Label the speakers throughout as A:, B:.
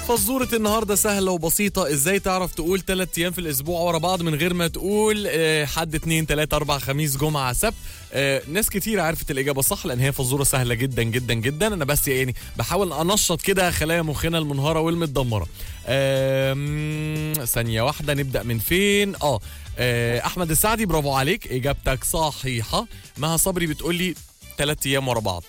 A: فزورة النهاردة سهلة وبسيطة ازاي تعرف تقول ثلاث ايام في الاسبوع ورا بعض من غير ما تقول آه، حد اتنين تلاتة اربع خميس جمعة سبت آه، ناس كتير عرفت الاجابة صح لان هي فزورة سهلة جدا جدا جدا انا بس يعني بحاول انشط كده خلايا مخنا المنهارة والمتدمرة آم، ثانية واحدة نبدأ من فين اه آه، احمد السعدي برافو عليك اجابتك صحيحة مها صبري بتقول لي ثلاث ايام ورا بعض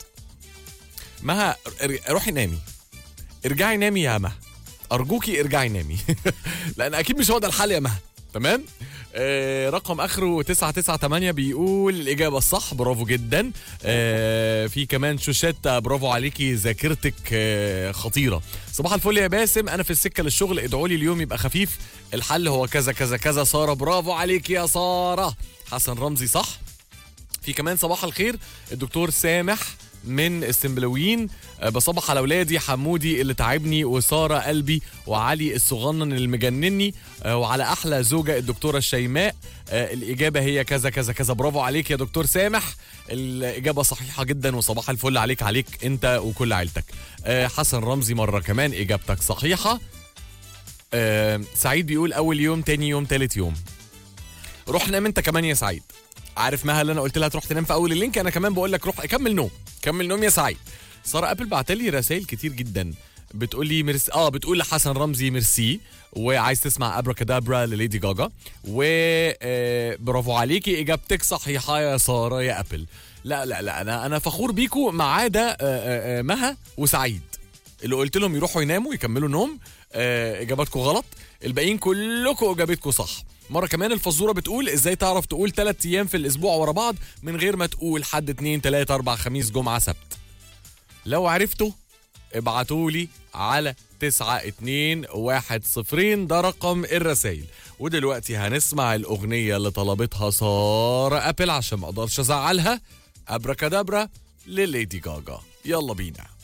A: مها ر- روحي نامي ارجعي نامي يا مها ارجوكي ارجعي نامي لان اكيد مش هو ده الحل يا مها تمام آه رقم اخره 998 بيقول الاجابه الصح برافو جدا آه في كمان شوشيتا برافو عليكي ذاكرتك آه خطيره صباح الفل يا باسم انا في السكه للشغل ادعوا لي اليوم يبقى خفيف الحل هو كذا كذا كذا ساره برافو عليكي يا ساره حسن رمزي صح في كمان صباح الخير الدكتور سامح من السنبلاويين أه، بصبح على اولادي حمودي اللي تعبني وساره قلبي وعلي الصغنن اللي مجنني أه، وعلى احلى زوجه الدكتوره الشيماء أه، الاجابه هي كذا كذا كذا برافو عليك يا دكتور سامح الاجابه صحيحه جدا وصباح الفل عليك عليك انت وكل عيلتك أه، حسن رمزي مره كمان اجابتك صحيحه أه، سعيد بيقول اول يوم تاني يوم تالت يوم روح نام انت كمان يا سعيد عارف مها اللي انا قلت لها تروح تنام في اول اللينك انا كمان بقول لك روح كمل نوم كمل نوم يا سعيد ساره ابل بعتلي رسائل كتير جدا بتقول لي مرس... اه بتقول لحسن رمزي ميرسي وعايز تسمع ابراكادابرا لليدي جاجا و آه، برافو عليكي اجابتك صحيحه يا ساره يا ابل لا لا لا انا انا فخور بيكو ما عدا آه، آه، آه، مها وسعيد اللي قلت لهم يروحوا يناموا يكملوا نوم آه، اجاباتكم غلط الباقيين كلكم اجابتكم صح مره كمان الفزوره بتقول ازاي تعرف تقول ثلاث ايام في الاسبوع ورا بعض من غير ما تقول حد اتنين تلاته اربع خميس جمعه سبت لو عرفتوا ابعتوا لي على تسعة اتنين واحد صفرين ده رقم الرسايل ودلوقتي هنسمع الأغنية اللي طلبتها سارة أبل عشان ما أقدرش أزعلها أبركادابرا لليدي جاجا يلا بينا